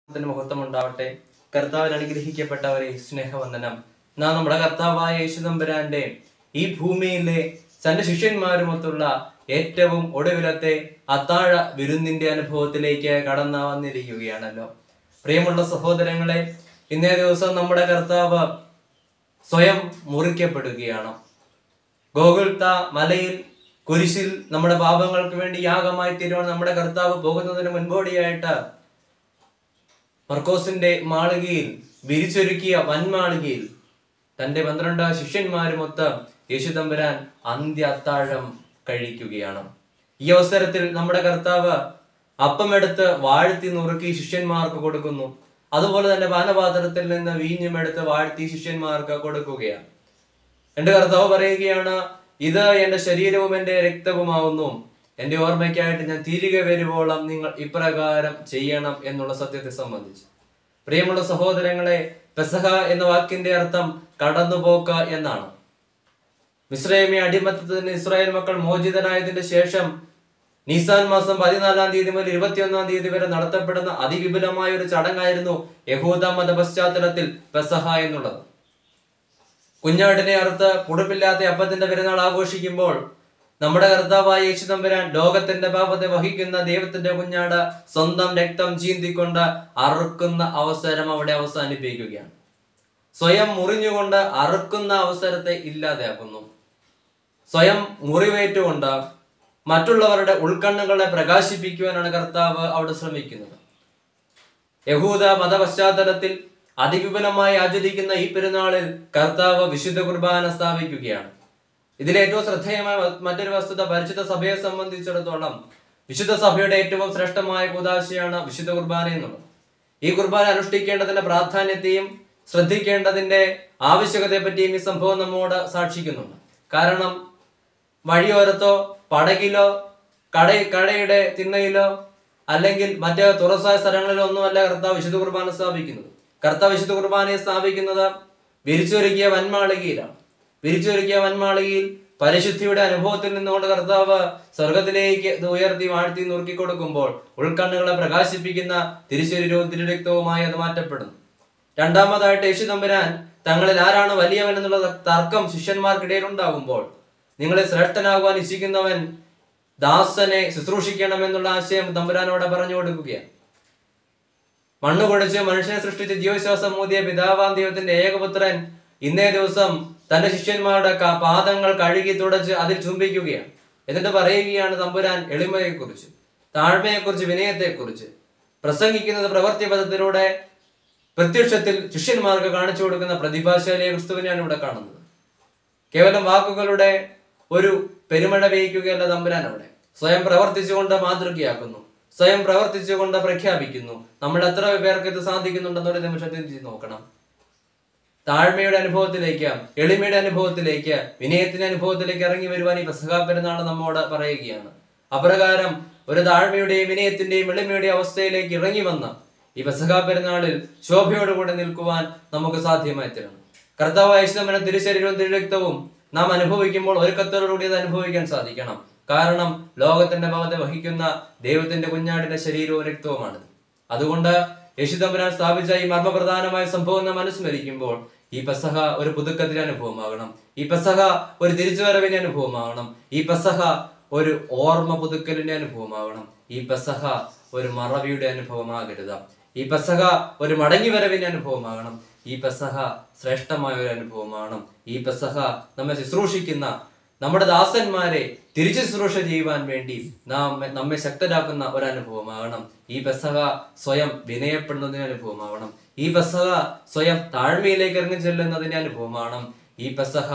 ത്തിന് മഹത്വം ഉണ്ടാവട്ടെ കർത്താവിൽ അനുഗ്രഹിക്കപ്പെട്ടവരെ സ്നേഹവന്ദനം നാം നമ്മുടെ കർത്താവായ യേശുദമ്പുരാന്റെ ഈ ഭൂമിയിലെ തന്റെ ശിഷ്യന്മാരുമൊത്തുള്ള ഏറ്റവും ഒടുവിലത്തെ അത്താഴ വിരുന്നിന്റെ അനുഭവത്തിലേക്ക് കടന്നു വന്നിരിക്കുകയാണല്ലോ പ്രിയമുള്ള സഹോദരങ്ങളെ ഇന്നേ ദിവസം നമ്മുടെ കർത്താവ് സ്വയം മുറിക്കപ്പെടുകയാണ് ഗോകുൽത്ത മലയിൽ കുരിശിൽ നമ്മുടെ പാപങ്ങൾക്ക് വേണ്ടി യാഗമായി തീരുവാൻ നമ്മുടെ കർത്താവ് പോകുന്നതിന് മുൻപോടിയായിട്ട് മർക്കോസിന്റെ മാളികയിൽ വിരിച്ചൊരുക്കിയ വൻമാളികയിൽ തന്റെ പന്ത്രണ്ട് ശിഷ്യന്മാരുമൊത്ത് യേശുതമ്പുരാൻ അന്ത്യ അത്താഴം കഴിക്കുകയാണ് ഈ അവസരത്തിൽ നമ്മുടെ കർത്താവ് അപ്പമെടുത്ത് വാഴ്ത്തി നുറുക്കി ശിഷ്യന്മാർക്ക് കൊടുക്കുന്നു അതുപോലെ തന്നെ പാനപാത്രത്തിൽ നിന്ന് വീഞ്ഞും എടുത്ത് വാഴ്ത്തി ശിഷ്യന്മാർക്ക് കൊടുക്കുകയാണ് എന്റെ കർത്താവ് പറയുകയാണ് ഇത് എന്റെ ശരീരവും എന്റെ രക്തവുമാവുന്നു എന്റെ ഓർമ്മയ്ക്കായിട്ട് ഞാൻ തിരികെ വരുവോളം നിങ്ങൾ ഇപ്രകാരം ചെയ്യണം എന്നുള്ള സത്യത്തെ സംബന്ധിച്ച് പ്രിയമുള്ള സഹോദരങ്ങളെ പെസഹ എന്ന വാക്കിന്റെ അർത്ഥം കടന്നുപോക്ക് എന്നാണ് മിശ്രൈമി അടിമത്തത്തിന് ഇസ്രായേൽ മക്കൾ മോചിതനായതിന്റെ ശേഷം നിസാൻ മാസം പതിനാലാം തീയതി മുതൽ ഇരുപത്തിയൊന്നാം തീയതി വരെ നടത്തപ്പെടുന്ന അതിവിപുലമായ ഒരു ചടങ്ങായിരുന്നു യഹൂദ മത പശ്ചാത്തലത്തിൽ പെസഹ എന്നുള്ളത് കുഞ്ഞാടിനെ അറുത്ത് പുടുപ്പില്ലാത്ത അപ്പത്തിന്റെ പെരുന്നാൾ ആഘോഷിക്കുമ്പോൾ നമ്മുടെ കർത്താവായ യേശു തമ്പുരാൻ ലോകത്തിന്റെ പാപത്തെ വഹിക്കുന്ന ദൈവത്തിന്റെ കുഞ്ഞാട് സ്വന്തം രക്തം ചീന്തിക്കൊണ്ട് അറുക്കുന്ന അവസരം അവിടെ അവസാനിപ്പിക്കുകയാണ് സ്വയം മുറിഞ്ഞുകൊണ്ട് അറുക്കുന്ന അവസരത്തെ ഇല്ലാതെയാക്കുന്നു സ്വയം മുറിവേറ്റുകൊണ്ട് മറ്റുള്ളവരുടെ ഉൾക്കണ്ണുകളെ പ്രകാശിപ്പിക്കുവാനാണ് കർത്താവ് അവിടെ ശ്രമിക്കുന്നത് യഹൂദ മത പശ്ചാത്തലത്തിൽ അതിവിപുലമായി ആചരിക്കുന്ന ഈ പെരുന്നാളിൽ കർത്താവ് വിശുദ്ധ കുർബാന സ്ഥാപിക്കുകയാണ് ഇതിൽ ഏറ്റവും ശ്രദ്ധേയമായ വ- മറ്റൊരു വസ്തുത പരിശുദ്ധ സഭയെ സംബന്ധിച്ചിടത്തോളം വിശുദ്ധ സഭയുടെ ഏറ്റവും ശ്രേഷ്ഠമായ കുദാശയാണ് വിശുദ്ധ കുർബാന എന്നുള്ളത് ഈ കുർബാന അനുഷ്ഠിക്കേണ്ടതിന്റെ പ്രാധാന്യത്തെയും ശ്രദ്ധിക്കേണ്ടതിന്റെ ആവശ്യകതയെ പറ്റിയും ഈ സംഭവം നമ്മോട് സാക്ഷിക്കുന്നുണ്ട് കാരണം വഴിയോരത്തോ പടകിലോ കട കടയുടെ തിണ്ണയിലോ അല്ലെങ്കിൽ മറ്റ് തുറസായ സ്ഥലങ്ങളിലോ ഒന്നുമല്ല കർത്താവ് വിശുദ്ധ കുർബാന സ്ഥാപിക്കുന്നത് കർത്താവ് വിശുദ്ധ കുർബാനയെ സ്ഥാപിക്കുന്നത് വിരിച്ചൊരുക്കിയ വൻമാളികയിലാണ് വിരിച്ചൊരുക്കിയ വൻമാളികയിൽ പരിശുദ്ധിയുടെ അനുഭവത്തിൽ നിന്നുകൊണ്ട് കർത്താവ് സ്വർഗത്തിലേക്ക് ഇത് ഉയർത്തി വാഴ്ത്തി നുറുക്കി കൊടുക്കുമ്പോൾ ഉൾക്കണ്ണുകളെ പ്രകാശിപ്പിക്കുന്ന തിരുശരീരവും തിരുരക്തവുമായി അത് മാറ്റപ്പെടുന്നു രണ്ടാമതായിട്ട് യേശു തമ്പുരാൻ തങ്ങളിൽ ആരാണ് വലിയവൻ എന്നുള്ള തർക്കം ശിഷ്യന്മാർക്കിടയിൽ ഉണ്ടാകുമ്പോൾ നിങ്ങളെ ശ്രേഷ്ഠനാകുവാൻ ഇച്ഛിക്കുന്നവൻ ദാസനെ ശുശ്രൂഷിക്കണമെന്നുള്ള ആശയം തമ്പുരാനോടെ പറഞ്ഞു കൊടുക്കുകയാണ് മണ്ണ് കുടിച്ച് മനുഷ്യനെ സൃഷ്ടിച്ച് ജീവശ്വാസം മൂതിയ പിതാവാം ദൈവത്തിന്റെ ഏകപുത്രൻ ഇന്നേ ദിവസം തന്റെ ശിഷ്യന്മാരുടെ ക- പാദങ്ങൾ കഴുകി തുടച്ച് അതിൽ ചുംബിക്കുകയാണ് എന്നിട്ട് പറയുകയാണ് തമ്പുരാൻ എളിമയെക്കുറിച്ച് താഴ്മയെക്കുറിച്ച് വിനയത്തെക്കുറിച്ച് പ്രസംഗിക്കുന്നത് പ്രവൃത്തിപഥത്തിലൂടെ പ്രത്യക്ഷത്തിൽ ശിഷ്യന്മാർക്ക് കാണിച്ചു കൊടുക്കുന്ന പ്രതിഭാശാലിയ ക്രിസ്തുവിനെയാണ് ഇവിടെ കാണുന്നത് കേവലം വാക്കുകളുടെ ഒരു പെരുമഴ പെയ്യ്ക്കുകയല്ല തമ്പുരാൻ അവിടെ സ്വയം പ്രവർത്തിച്ചുകൊണ്ട് മാതൃകയാക്കുന്നു സ്വയം പ്രവർത്തിച്ചുകൊണ്ട് പ്രഖ്യാപിക്കുന്നു നമ്മൾ എത്ര പേർക്ക് ഇത് സാധിക്കുന്നുണ്ടെന്നൊരു നിമിഷത്തിൽ ചിന്തിച്ച് നോക്കണം താഴ്മയുടെ അനുഭവത്തിലേക്ക് എളിമയുടെ അനുഭവത്തിലേക്ക് വിനയത്തിന്റെ അനുഭവത്തിലേക്ക് ഇറങ്ങി വരുവാൻ ഈ പെസഹാ പെരുന്നാൾ നമ്മോട് പറയുകയാണ് അപ്രകാരം ഒരു താഴ്മയുടെയും വിനയത്തിന്റെയും എളിമയുടെയും അവസ്ഥയിലേക്ക് ഇറങ്ങി വന്ന ഈ പെസഹാ പെരുന്നാളിൽ ശോഭയോടുകൂടി നിൽക്കുവാൻ നമുക്ക് സാധ്യമായി തരണം കർത്താവ് യേശുദമന തിരുശരീരവും തിരുരക്തവും നാം അനുഭവിക്കുമ്പോൾ ഒരുക്കത്തോടുകൂടി അത് അനുഭവിക്കാൻ സാധിക്കണം കാരണം ലോകത്തിന്റെ ഭാവത്തെ വഹിക്കുന്ന ദൈവത്തിന്റെ കുഞ്ഞാടിന്റെ ശരീരവും രക്തവുമാണിത് അതുകൊണ്ട് യേശുദമ്പുരാൻ സ്ഥാപിച്ച ഈ മർമ്മപ്രധാനമായ സംഭവം നാം അനുസ്മരിക്കുമ്പോൾ ഈ പെസഹ ഒരു പുതുക്കത്തിന്റെ അനുഭവമാകണം ഈ പെസഹ ഒരു തിരിച്ചുവരവിന്റെ അനുഭവമാകണം ഈ പെസഹ ഒരു ഓർമ്മ പുതുക്കലിന്റെ അനുഭവമാകണം ഈ പെസഹ ഒരു മറവിയുടെ അനുഭവമാകരുത് ഈ പെസഹ ഒരു മടങ്ങിവരവിന്റെ അനുഭവമാകണം ഈ പെസഹ ശ്രേഷ്ഠമായ ഒരു അനുഭവമാണ് ഈ പെസഹ നമ്മെ ശുശ്രൂഷിക്കുന്ന നമ്മുടെ ദാസന്മാരെ തിരിച്ചു ശുശ്രൂഷ ചെയ്യുവാൻ വേണ്ടി നാം നമ്മെ ശക്തരാക്കുന്ന ഒരു അനുഭവമാകണം ഈ പെസഹ സ്വയം വിനയപ്പെടുന്നതിന് അനുഭവമാകണം ഈ പെസഹ സ്വയം താഴ്മയിലേക്ക് ഇറങ്ങി ചെല്ലുന്നതിന്റെ അനുഭവമാണ് ഈ പെസഹ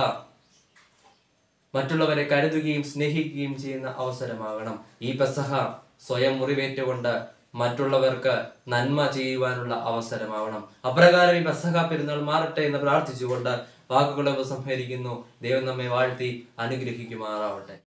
മറ്റുള്ളവരെ കരുതുകയും സ്നേഹിക്കുകയും ചെയ്യുന്ന അവസരമാകണം ഈ പെസഹ സ്വയം മുറിവേറ്റുകൊണ്ട് മറ്റുള്ളവർക്ക് നന്മ ചെയ്യുവാനുള്ള അവസരമാവണം അപ്രകാരം ഈ പെസഹ പെരുന്നാൾ മാറട്ടെ എന്ന് പ്രാർത്ഥിച്ചുകൊണ്ട് വാക്കുകളെ ഉപസംഹരിക്കുന്നു ദൈവം നമ്മെ വാഴ്ത്തി അനുഗ്രഹിക്കുമാറാവട്ടെ